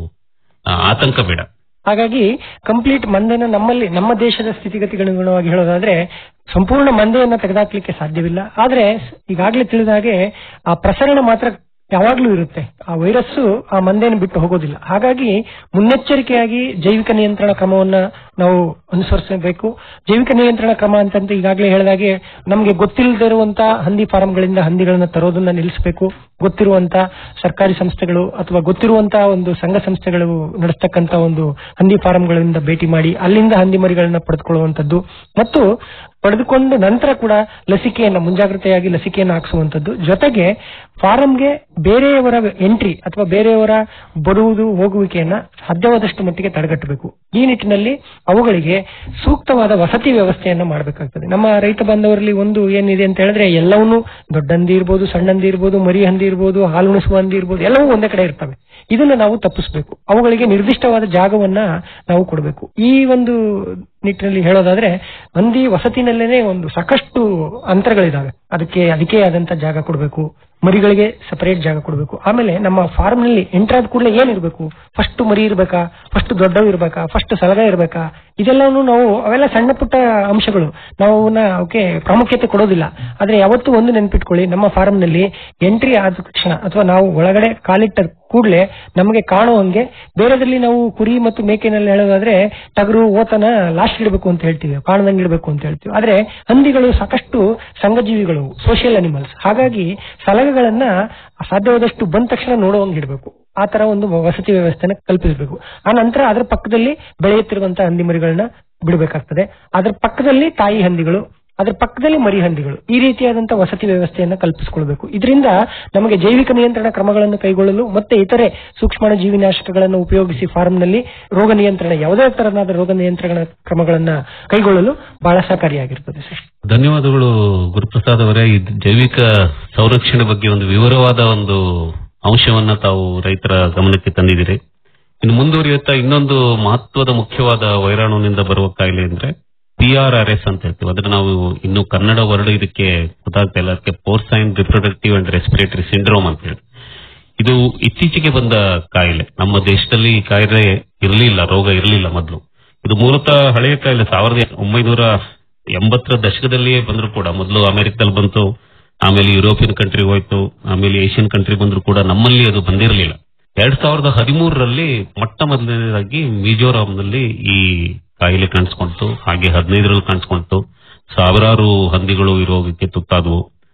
ಆ, ಆತಂಕ ಬೇಡ ಹಾಗಾಗಿ ಕಂಪ್ಲೀಟ್ ಮಂದೆನ ನಮ್ಮಲ್ಲಿ ನಮ್ಮ ದೇಶದ ಸ್ಥಿತಿಗತಿಗನುಗುಣವಾಗಿ ಹೇಳೋದಾದ್ರೆ ಸಂಪೂರ್ಣ ಮಂದೆಯನ್ನ ತೆಗೆದಾಕ್ಲಿಕ್ಕೆ ಸಾಧ್ಯವಿಲ್ಲ ಆದ್ರೆ ಈಗಾಗಲೇ ತಿಳಿದ ಹಾಗೆ ಆ ಪ್ರಸರಣ ಮಾತ್ರ ಯಾವಾಗ್ಲೂ ಇರುತ್ತೆ ಆ ವೈರಸ್ ಆ ಮಂದೆಯನ್ನು ಬಿಟ್ಟು ಹೋಗೋದಿಲ್ಲ ಹಾಗಾಗಿ ಮುನ್ನೆಚ್ಚರಿಕೆಯಾಗಿ ಜೈವಿಕ ನಿಯಂತ್ರಣ ಕ್ರಮವನ್ನ ನಾವು ಅನುಸರಿಸಬೇಕು ಜೈವಿಕ ನಿಯಂತ್ರಣ ಕ್ರಮ ಅಂತಂತ ಈಗಾಗಲೇ ಹೇಳಿದಾಗೆ ನಮಗೆ ಗೊತ್ತಿಲ್ಲದೆ ಇರುವಂತ ಹಂದಿ ಫಾರಂಗಳಿಂದ ಹಂದಿಗಳನ್ನ ತರೋದನ್ನ ನಿಲ್ಲಿಸಬೇಕು ಗೊತ್ತಿರುವಂತ ಸರ್ಕಾರಿ ಸಂಸ್ಥೆಗಳು ಅಥವಾ ಗೊತ್ತಿರುವಂತ ಒಂದು ಸಂಘ ಸಂಸ್ಥೆಗಳು ನಡೆಸ್ತಕ್ಕಂತ ಒಂದು ಹಂದಿ ಫಾರಂಗಳಿಂದ ಭೇಟಿ ಮಾಡಿ ಅಲ್ಲಿಂದ ಹಂದಿ ಮರಿಗಳನ್ನ ಪಡೆದುಕೊಳ್ಳುವಂತದ್ದು ಮತ್ತು ಪಡೆದುಕೊಂಡು ನಂತರ ಕೂಡ ಲಸಿಕೆಯನ್ನ ಮುಂಜಾಗ್ರತೆಯಾಗಿ ಲಸಿಕೆಯನ್ನು ಹಾಕಿಸುವಂತದ್ದು ಜೊತೆಗೆ ಫಾರಂಗೆ ಬೇರೆಯವರ ಎಂಟ್ರಿ ಅಥವಾ ಬೇರೆಯವರ ಬರುವುದು ಹೋಗುವಿಕೆಯನ್ನ ಸಾಧ್ಯವಾದಷ್ಟು ಮಟ್ಟಿಗೆ ತಡೆಗಟ್ಟಬೇಕು ಈ ನಿಟ್ಟಿನಲ್ಲಿ ಅವುಗಳಿಗೆ ಸೂಕ್ತವಾದ ವಸತಿ ವ್ಯವಸ್ಥೆಯನ್ನ ಮಾಡಬೇಕಾಗ್ತದೆ ನಮ್ಮ ರೈತ ಬಾಂಧವರಲ್ಲಿ ಒಂದು ಏನಿದೆ ಅಂತ ಹೇಳಿದ್ರೆ ಎಲ್ಲವನ್ನೂ ದೊಡ್ಡ ಹಂದಿ ಇರ್ಬೋದು ಸಣ್ಣ ಹಂದಿ ಇರ್ಬೋದು ಮರಿ ಹಂದಿ ಇರ್ಬೋದು ಹಾಲುಣಿಸುವ ಹಂದಿ ಇರ್ಬೋದು ಎಲ್ಲವೂ ಒಂದೇ ಕಡೆ ಇರ್ತವೆ ಇದನ್ನ ನಾವು ತಪ್ಪಿಸಬೇಕು ಅವುಗಳಿಗೆ ನಿರ್ದಿಷ್ಟವಾದ ಜಾಗವನ್ನ ನಾವು ಕೊಡಬೇಕು ಈ ಒಂದು ನಿಟ್ಟಿನಲ್ಲಿ ಹೇಳೋದಾದ್ರೆ ಹಂದಿ ವಸತಿನಲ್ಲೇನೆ ಒಂದು ಸಾಕಷ್ಟು ಅಂತರಗಳಿದಾವೆ ಅದಕ್ಕೆ ಅದಕ್ಕೆ ಆದಂತ ಜಾಗ ಕೊಡಬೇಕು ಮರಿಗಳಿಗೆ ಸಪರೇಟ್ ಜಾಗ ಕೊಡಬೇಕು ಆಮೇಲೆ ನಮ್ಮ ಫಾರ್ಮ್ ನಲ್ಲಿ ಎಂಟರ್ ಆದ ಕೂಡಲೇ ಏನಿರ್ಬೇಕು ಫಸ್ಟ್ ಮರಿ ಇರ್ಬೇಕಾ ಫಸ್ಟ್ ದೊಡ್ಡವು ಇರ್ಬೇಕಾ ಫಸ್ಟ್ ಸಲಗ ಇರ್ಬೇಕಾ ಇದೆಲ್ಲವೂ ನಾವು ಅವೆಲ್ಲ ಸಣ್ಣ ಪುಟ್ಟ ಅಂಶಗಳು ನಾವು ಅವನ್ನ ಅವಕ್ಕೆ ಪ್ರಾಮುಖ್ಯತೆ ಕೊಡೋದಿಲ್ಲ ಆದ್ರೆ ಯಾವತ್ತೂ ಒಂದು ನೆನ್ಪಿಟ್ಕೊಳ್ಳಿ ನಮ್ಮ ಫಾರ್ಮ್ ನಲ್ಲಿ ಎಂಟ್ರಿ ಆದ ತಕ್ಷಣ ಅಥವಾ ನಾವು ಒಳಗಡೆ ಕಾಲಿಟ್ಟ ಕೂಡಲೇ ನಮಗೆ ಕಾಣುವಂಗೆ ಬೇರೆದ್ರಲ್ಲಿ ನಾವು ಕುರಿ ಮತ್ತು ಮೇಕೆನಲ್ಲಿ ಹೇಳೋದಾದ್ರೆ ಟಗರು ಓತನ ಲಾಸ್ಟ್ ಇಡಬೇಕು ಅಂತ ಹೇಳ್ತೀವಿ ಕಾಣದಂಗೆ ಇಡಬೇಕು ಅಂತ ಹೇಳ್ತೀವಿ ಆದ್ರೆ ಹಂದಿಗಳು ಸಾಕಷ್ಟು ಸಂಘಜೀವಿಗಳು ಸೋಷಿಯಲ್ ಅನಿಮಲ್ಸ್ ಹಾಗಾಗಿ ಸಲಗಗಳನ್ನ ಸಾಧ್ಯವಾದಷ್ಟು ಬಂದ ತಕ್ಷಣ ನೋಡುವಂಗೆ ಇಡಬೇಕು ಆ ತರ ಒಂದು ವಸತಿ ವ್ಯವಸ್ಥೆನ ಕಲ್ಪಿಸಬೇಕು ಆ ನಂತರ ಅದರ ಪಕ್ಕದಲ್ಲಿ ಬೆಳೆಯುತ್ತಿರುವಂತಹ ಹಂದಿ ಮರಿಗಳನ್ನ ಬಿಡಬೇಕಾಗ್ತದೆ ಅದರ ಪಕ್ಕದಲ್ಲಿ ತಾಯಿ ಹಂದಿಗಳು ಅದರ ಪಕ್ಕದಲ್ಲಿ ಮರಿ ಹಂದಿಗಳು ಈ ರೀತಿಯಾದಂತಹ ವಸತಿ ವ್ಯವಸ್ಥೆಯನ್ನ ಕಲ್ಪಿಸಿಕೊಳ್ಬೇಕು ಇದರಿಂದ ನಮಗೆ ಜೈವಿಕ ನಿಯಂತ್ರಣ ಕ್ರಮಗಳನ್ನು ಕೈಗೊಳ್ಳಲು ಮತ್ತೆ ಇತರೆ ಸೂಕ್ಷ್ಮಾಣು ಜೀವಿನಾಶಕಗಳನ್ನು ಉಪಯೋಗಿಸಿ ಫಾರ್ಮ್ನಲ್ಲಿ ರೋಗ ನಿಯಂತ್ರಣ ಯಾವುದೇ ತರನಾದ ರೋಗ ನಿಯಂತ್ರಣ ಕ್ರಮಗಳನ್ನ ಕೈಗೊಳ್ಳಲು ಬಹಳ ಸಹಕಾರಿಯಾಗಿರ್ತದೆ ಸರ್ ಧನ್ಯವಾದಗಳು ಗುರುಪ್ರಸಾದ್ ಅವರೇ ಈ ಜೈವಿಕ ಸಂರಕ್ಷಣೆ ಬಗ್ಗೆ ಒಂದು ವಿವರವಾದ ಒಂದು ಅಂಶವನ್ನ ತಾವು ರೈತರ ಗಮನಕ್ಕೆ ತಂದಿದ್ದೀರಿ ಇನ್ನು ಮುಂದುವರಿಯುತ್ತಾ ಇನ್ನೊಂದು ಮಹತ್ವದ ಮುಖ್ಯವಾದ ವೈರಾಣುವಿನಿಂದ ಬರುವ ಕಾಯಿಲೆ ಅಂದ್ರೆ ಪಿ ಆರ್ ಆರ್ ಎಸ್ ಅಂತ ಹೇಳ್ತೀವಿ ಅದನ್ನ ನಾವು ಇನ್ನು ಕನ್ನಡ ವರ್ಡ್ ಇದಕ್ಕೆ ಗೊತ್ತಾಗ್ತಾ ಇಲ್ಲ ಅದಕ್ಕೆ porcine reproductive and respiratory syndrome ಅಂತ ಹೇಳಿ ಇದು ಇತ್ತೀಚೆಗೆ ಬಂದ ಕಾಯಿಲೆ ನಮ್ಮ ದೇಶದಲ್ಲಿ ಈ ಕಾಯಿಲೆ ಇರಲಿಲ್ಲ ರೋಗ ಇರಲಿಲ್ಲ ಮೊದಲು ಇದು ಮೂಲತಃ ಹಳೆಯ ಕಾಯಿಲೆ ಸಾವಿರದ ಒಂಬೈನೂರ ಎಂಬತ್ತರ ದಶಕದಲ್ಲಿಯೇ ಬಂದ್ರು ಕೂಡ ಮೊದಲು ಅಮೆರಿಕದಲ್ಲಿ ಬಂತು ಆಮೇಲೆ ಯುರೋಪಿಯನ್ ಕಂಟ್ರಿ ಹೋಯ್ತು ಆಮೇಲೆ ಏಷ್ಯನ್ ಕಂಟ್ರಿ ಬಂದ್ರು ಕೂಡ ನಮ್ಮಲ್ಲಿ ಅದು ಬಂದಿರಲಿಲ್ಲ ಎರಡ್ ಸಾವಿರದ ಹದಿಮೂರರಲ್ಲಿ ಮೊಟ್ಟ ಮೊದಲನೇದಾಗಿ ಮಿಜೋರಾಂನಲ್ಲಿ ಈ ಕಾಯಿಲೆ ಕಾಣಿಸ್ಕೊಂತು ಹಾಗೆ ಹದಿನೈದರಲ್ಲಿ ಕಾಣಿಸ್ಕೊಂತು ಸಾವಿರಾರು ಹಂದಿಗಳು ಈ ರೋಗಕ್ಕೆ ತುತ್ತಾದವು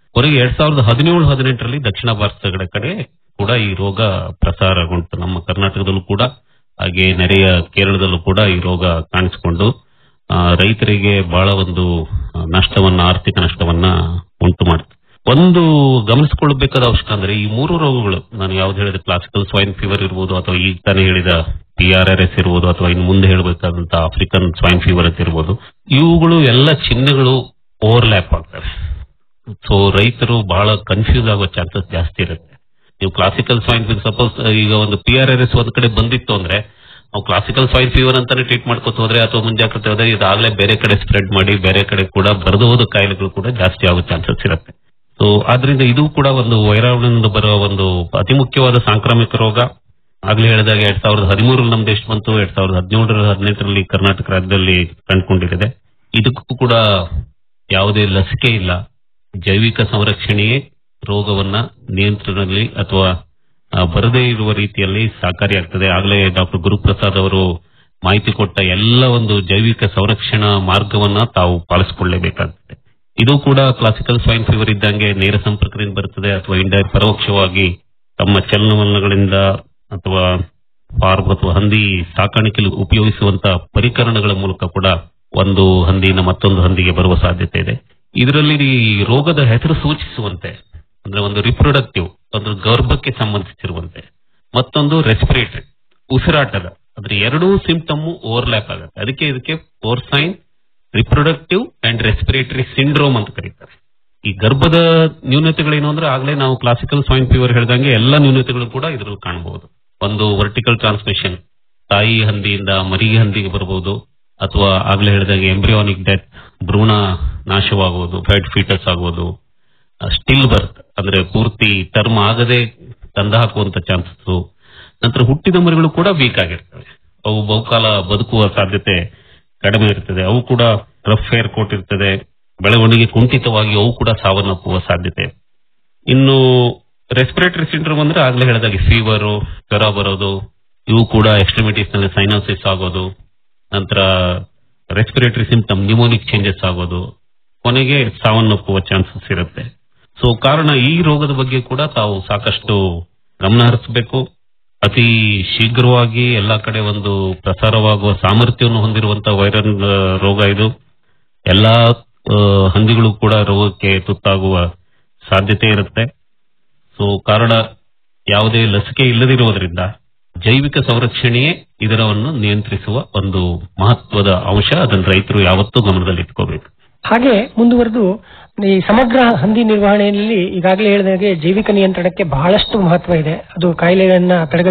ಹೊರಗೆ ಎರಡ್ ಸಾವಿರದ ಹದಿನೇಳು ಹದಿನೆಂಟರಲ್ಲಿ ದಕ್ಷಿಣ ಭಾರತದ ಕಡೆ ಕೂಡ ಈ ರೋಗ ಪ್ರಸಾರಗೊಂಡು ನಮ್ಮ ಕರ್ನಾಟಕದಲ್ಲೂ ಕೂಡ ಹಾಗೆ ನೆರೆಯ ಕೇರಳದಲ್ಲೂ ಕೂಡ ಈ ರೋಗ ಕಾಣಿಸಿಕೊಂಡು ಆ, ರೈತರಿಗೆ ಬಹಳ ಒಂದು ಆ, ನಷ್ಟವನ್ನ ಆರ್ಥಿಕ ನಷ್ಟವನ್ನ ಉಂಟು ಮಾಡುತ್ತೆ ಒಂದು ಗಮನಿಸಿಕೊಳ್ಳಬೇಕಾದ ಅವಶ್ಯಕ ಅಂದ್ರೆ ಈ ಮೂರು ರೋಗಗಳು ನಾನು ಯಾವ್ದು ಹೇಳಿದ ಕ್ಲಾಸಿಕಲ್ ಸ್ವೈನ್ ಫೀವರ್ ಇರ್ಬೋದು ಅಥವಾ ಈಗ ತಾನೇ ಹೇಳಿದ ಪಿ ಆರ್ ಆರ್ ಎಸ್ ಇರ್ಬೋದು ಅಥವಾ ಇನ್ನು ಮುಂದೆ ಹೇಳಬೇಕಾದಂತ ಆಫ್ರಿಕನ್ ಸ್ವೈನ್ ಫೀವರ್ ಅಂತ ಇರ್ಬೋದು ಇವುಗಳು ಎಲ್ಲ ಚಿಹ್ನೆಗಳು ಓವರ್ಲ್ಯಾಪ್ ಆಗ್ತವೆ ಸೊ ರೈತರು ಬಹಳ ಕನ್ಫ್ಯೂಸ್ ಆಗೋ ಚಾನ್ಸಸ್ ಜಾಸ್ತಿ ಇರುತ್ತೆ ನೀವು ಕ್ಲಾಸಿಕಲ್ ಸ್ವೈನ್ ಫೀವರ್ ಸಪೋಸ್ ಈಗ ಒಂದು ಪಿ ಆರ್ ಆರ್ ಎಸ್ ಒಂದ್ ಕಡೆ ಬಂದಿತ್ತು ಅಂದ್ರೆ ನಾವು ಕ್ಲಾಸಿಕಲ್ ಸ್ವೈನ್ ಫೀವರ್ ಅಂತಾನೆ ಟ್ರೀಟ್ ಮಾಡ್ಕೊತ ಹೋದ್ರೆ ಅಥವಾ ಮುಂಜಾಗ್ರತೆ ಹೋದ್ರೆ ಇದಾಗಲೇ ಬೇರೆ ಕಡೆ ಸ್ಪ್ರೆಡ್ ಮಾಡಿ ಬೇರೆ ಕಡೆ ಕೂಡ ಬರೆದು ಹೋದ ಕಾಯಿಲೆಗಳು ಕೂಡ ಜಾಸ್ತಿ ಆಗೋ ಚಾನ್ಸಸ್ ಇರುತ್ತೆ ಸೊ ಆದ್ರಿಂದ ಇದು ಕೂಡ ಒಂದು ವೈರಾಣುವಿನಿಂದ ಬರುವ ಒಂದು ಅತಿ ಮುಖ್ಯವಾದ ಸಾಂಕ್ರಾಮಿಕ ರೋಗ ಆಗ್ಲೇ ಹೇಳಿದಾಗ ಎರಡ್ ಸಾವಿರದ ಹದಿಮೂರಲ್ಲಿ ನಮ್ಮ ದೇಶ ಬಂತು ಎರಡ್ ಸಾವಿರದ ಹದಿನೇಳರ ಹದಿನೆಂಟರಲ್ಲಿ ಕರ್ನಾಟಕ ರಾಜ್ಯದಲ್ಲಿ ಕಂಡುಕೊಂಡಿದೆ ಇದಕ್ಕೂ ಕೂಡ ಯಾವುದೇ ಲಸಿಕೆ ಇಲ್ಲ ಜೈವಿಕ ಸಂರಕ್ಷಣೆಯೇ ರೋಗವನ್ನ ನಿಯಂತ್ರಣದಲ್ಲಿ ಅಥವಾ ಆ, ಬರದೇ ಇರುವ ರೀತಿಯಲ್ಲಿ ಸಹಕಾರಿಯಾಗ್ತದೆ ಆಗಲೇ ಡಾಕ್ಟರ್ ಗುರುಪ್ರಸಾದ್ ಅವರು ಮಾಹಿತಿ ಕೊಟ್ಟ ಎಲ್ಲ ಒಂದು ಜೈವಿಕ ಸಂರಕ್ಷಣಾ ಮಾರ್ಗವನ್ನ ತಾವು ಪಾಲಿಸಿಕೊಳ್ಳಲೇಬೇಕಾಗ್ತದೆ ಇದು ಕೂಡ ಕ್ಲಾಸಿಕಲ್ ಸ್ವೈನ್ ಫೀವರ್ ಇದ್ದಂಗೆ ನೇರ ಸಂಪರ್ಕದಿಂದ ಬರುತ್ತದೆ ಅಥವಾ ಇಂಡೈರೆಕ್ಟ್ ಪರೋಕ್ಷವಾಗಿ ತಮ್ಮ ಚಲನವಲನಗಳಿಂದ ಅಥವಾ ಫಾರ್ಮ್ ಅಥವಾ ಹಂದಿ ಸಾಕಾಣಿಕೆಯಲ್ಲಿ ಉಪಯೋಗಿಸುವಂತ ಪರಿಕರಣಗಳ ಮೂಲಕ ಕೂಡ ಒಂದು ಹಂದಿಯಿಂದ ಮತ್ತೊಂದು ಹಂದಿಗೆ ಬರುವ ಸಾಧ್ಯತೆ ಇದೆ ಇದರಲ್ಲಿ ಈ ರೋಗದ ಹೆಸರು ಸೂಚಿಸುವಂತೆ ಅಂದ್ರೆ ಒಂದು ರಿಪ್ರೊಡಕ್ಟಿವ್ ಒಂದು ಗರ್ಭಕ್ಕೆ ಸಂಬಂಧಿಸಿರುವಂತೆ ಮತ್ತೊಂದು ರೆಸ್ಪಿರೇಟರಿ ಉಸಿರಾಟದ ಅಂದ್ರೆ ಎರಡೂ ಸಿಂಪ್ಟಮ್ ಓವರ್ಲ್ಯಾಪ್ ಆಗುತ್ತೆ ಅದಕ್ಕೆ ಇದಕ್ಕೆ porcine reproductive and respiratory syndrome ಅಂತ ಕರೀತಾರೆ ಈ ಗರ್ಭದ ನ್ಯೂನತೆಗಳೇನು ಅಂದ್ರೆ ಆಗ್ಲೇ ನಾವು ಕ್ಲಾಸಿಕಲ್ ಸ್ವೈನ್ ಫೀವರ್ ಹೇಳಿದಂಗೆ ಎಲ್ಲ ನ್ಯೂನತೆಗಳು ಕೂಡ ಇದರಲ್ಲಿ ಕಾಣಬಹುದು ಒಂದು ವರ್ಟಿಕಲ್ ಟ್ರಾನ್ಸ್ಮಿಷನ್ ತಾಯಿ ಹಂದಿಯಿಂದ ಮರಿ ಹಂದಿಗೆ ಬರಬಹುದು ಅಥವಾ ಆಗ್ಲೇ ಹೇಳಿದಂಗೆ ಎಂಬ್ರಿಯಾನಿಕ್ ಡೆತ್ ಭ್ರೂಣ ನಾಶವಾಗುವುದು ಫೈಟ್ ಫೀಟಸ್ ಆಗುವುದು ಸ್ಟಿಲ್ ಬರ್ತ್ ಅಂದ್ರೆ ಪೂರ್ತಿ ಟರ್ಮ್ ಆಗದೆ ತಂದ ಹಾಕುವಂತ ಚಾನ್ಸಸ್ ನಂತರ ಹುಟ್ಟಿದ ಮರಿಗಳು ಕೂಡ ವೀಕ್ ಆಗಿರ್ತವೆ ಅವು ಬಹುಕಾಲ ಬದುಕುವ ಸಾಧ್ಯತೆ ಕಡಿಮೆ ಇರ್ತದೆ ಅವು ಕೂಡ ರಫ್ ಏರ್ ಕೋಟ್ ಇರ್ತದೆ ಬೆಳವಣಿಗೆ ಕುಂಠಿತವಾಗಿ ಅವು ಕೂಡ ಸಾವನ್ನಪ್ಪುವ ಸಾಧ್ಯತೆ ಇನ್ನು ರೆಸ್ಪಿರೇಟರಿ ಸಿಂಡ್ರೋಮ್ ಅಂದ್ರೆ ಆಗ್ಲೇ ಹೇಳಿದಾಗೆ ಫೀವರು ಜ್ವರ ಬರೋದು ಇವು ಕೂಡ ಎಕ್ಸ್ಟ್ರಿಮಿಟೀಸ್ ನಲ್ಲಿ ಸೈನೋಸಿಸ್ ಆಗೋದು ನಂತರ ರೆಸ್ಪಿರೇಟರಿ ಸಿಂಪ್ಟಮ್ ನ್ಯೂಮೋನಿಕ್ ಚೇಂಜಸ್ ಆಗೋದು ಕೊನೆಗೆ ಸಾವನ್ನಪ್ಪುವ ಚಾನ್ಸಸ್ ಇರುತ್ತೆ ಸೊ ಕಾರಣ ಈ ರೋಗದ ಬಗ್ಗೆ ಕೂಡ ತಾವು ಸಾಕಷ್ಟು ಗಮನ ಹರಿಸಬೇಕು ಅತಿ ಶೀಘ್ರವಾಗಿ ಎಲ್ಲಾ ಕಡೆ ಒಂದು ಪ್ರಸಾರವಾಗುವ ಸಾಮರ್ಥ್ಯವನ್ನು ಹೊಂದಿರುವಂತಹ ವೈರಲ್ ಆ, ರೋಗ ಇದು ಎಲ್ಲಾ ಆ, ಹಂದಿಗಳು ಕೂಡ ರೋಗಕ್ಕೆ ತುತ್ತಾಗುವ ಸಾಧ್ಯತೆ ಇರುತ್ತೆ ಸೊ ಕಾರಣ ಯಾವುದೇ ಲಸಿಕೆ ಇಲ್ಲದಿರುವುದರಿಂದ ಜೈವಿಕ ಸಂರಕ್ಷಣೆಯೇ ಇದರವನ್ನು ನಿಯಂತ್ರಿಸುವ ಒಂದು ಮಹತ್ವದ ಅಂಶ ಅದನ್ನು ರೈತರು ಯಾವತ್ತೂ ಗಮನದಲ್ಲಿಟ್ಕೋಬೇಕು ಹಾಗೆ ಮುಂದುವರೆದು ಈ ಸಮಗ್ರ ಹಂದಿ ನಿರ್ವಹಣೆಯಲ್ಲಿ ಈಗಾಗಲೇ ಹೇಳಿದಾಗೆ ಜೈವಿಕ ನಿಯಂತ್ರಣಕ್ಕೆ ಬಹಳಷ್ಟು ಮಹತ್ವ ಇದೆ ಅದು ಕಾಯಿಲೆಗಳನ್ನ ತಡೆಗಟ್ಟುವ